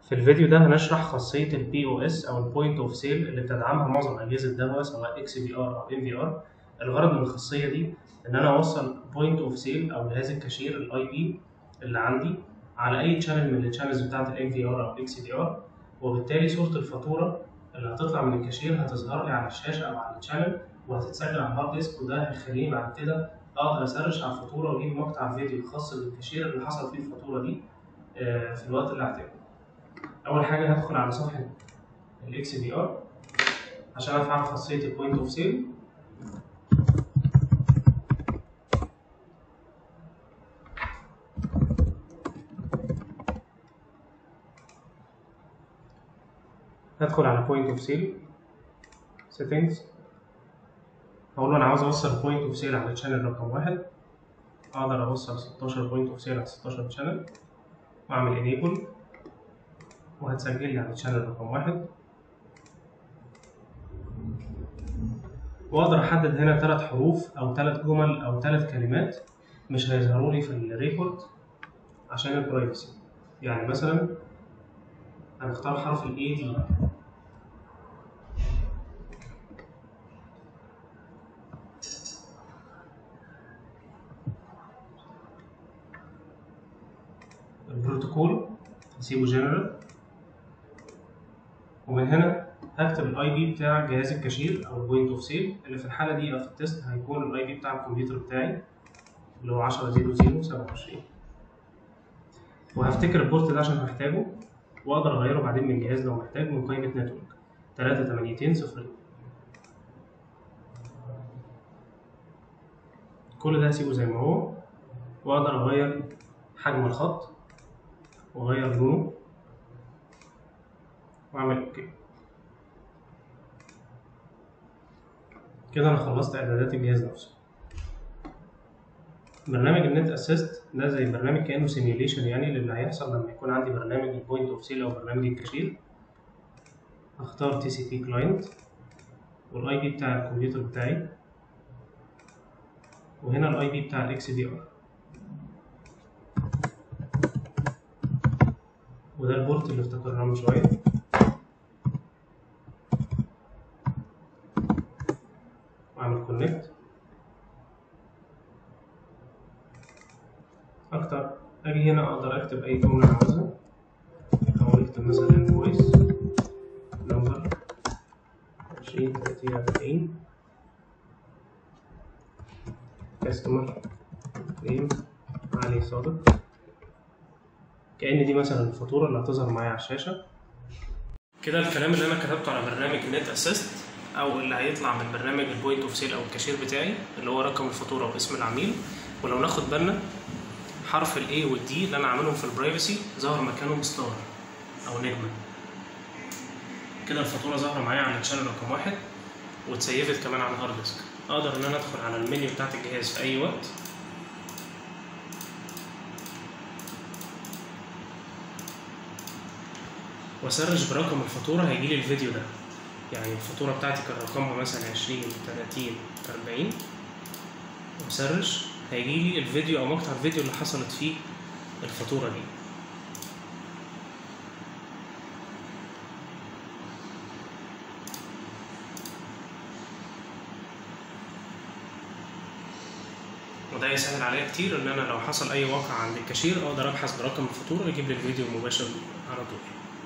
في الفيديو ده هنشرح خاصية ال POS أو ال Point of Sale اللي بتدعمها معظم أجهزة دواء سواء XBR أو MVR الغرض من الخاصية دي إن أنا أوصل Point of Sale أو جهاز الكاشير ال IP اللي عندي على أي channel من الشانلز بتاعة ال MVR أو XBR وبالتالي صورة الفاتورة اللي هتطلع من الكاشير هتظهر لي على الشاشة أو على الشانل وهتتسجل على الهارد ديسك وده هيخليني بعد كده أقدر أسرش على الفاتورة وأجيب مقطع فيديو خاص بالكاشير اللي حصل فيه الفاتورة دي آه، في الوقت اللي هحتاجه. اول حاجه هدخل على صفحه الاكس بي ار عشان افعل خاصيه البوينت اوف سيل هدخل على بوينت اوف سيل سيتنجز هقول له انا عاوز اوصل بوينت اوف سيل على الشانل رقم واحد اقدر اوصل 16 بوينت اوف سيل على 16 شانل واعمل انيبل وهتسجل لي على الشانل رقم واحد واقدر احدد هنا ثلاث حروف او ثلاث جمل او ثلاث كلمات مش هيظهروا لي في الريكورد عشان البرايفسي يعني مثلا هنختار حرف ال A دي البروتوكول هسيبه جنرال ومن هنا هكتب الاي بي بتاع جهاز الكاشير او البوينت اوف سيل اللي في الحاله دي او في التست هيكون الاي بي بتاع الكمبيوتر بتاعي اللي هو 100027 وهفتكر البورت ده عشان هحتاجه واقدر اغيره بعدين من الجهاز لو محتاج من قائمه نتورك 3800 صفر كل ده هسيبه زي ما هو واقدر اغير حجم الخط واغير لونه واعمل اوكي كده انا خلصت اعدادات الجهاز نفسه برنامج النت اسيست ده زي برنامج كانه سيميوليشن يعني للي هيحصل لما يكون عندي برنامج البوينت اوف سيل او برنامج الكاشير اختار تي سي بي كلاينت والاي بي بتاع الكمبيوتر بتاعي وهنا الاي بي بتاع الاكس دي ار وده البورت اللي افتكرناه من شويه واعمل كونكت اكتر اجي هنا اقدر اكتب اي جمله انا عاوزها او اكتب مثلا انفويس نمبر عشرين تلاتين أربعين كاستمر نيم علي صادق كأن دي مثلا الفاتورة اللي هتظهر معايا على الشاشة كده الكلام اللي أنا كتبته على برنامج نت أسيست أو اللي هيطلع من برنامج البوينت أوف سيل أو الكاشير بتاعي اللي هو رقم الفاتورة واسم العميل ولو ناخد بالنا حرف ال A وال D اللي أنا عاملهم في البرايفسي ظهر مكانهم ستار أو نجمة كده الفاتورة ظاهرة معايا على الشانل رقم واحد واتسيفت كمان على الهارد ديسك أقدر إن أنا أدخل على المنيو بتاعت الجهاز في أي وقت واسرش برقم الفاتورة هيجيلي الفيديو ده يعني الفاتورة بتاعتي كان رقمها مثلا عشرين تلاتين أربعين واسرش هيجيلي الفيديو أو مقطع الفيديو اللي حصلت فيه الفاتورة دي وده يسهل عليا كتير ان انا لو حصل اي واقع عند الكاشير اقدر ابحث برقم الفاتوره يجيب لي الفيديو مباشر على طول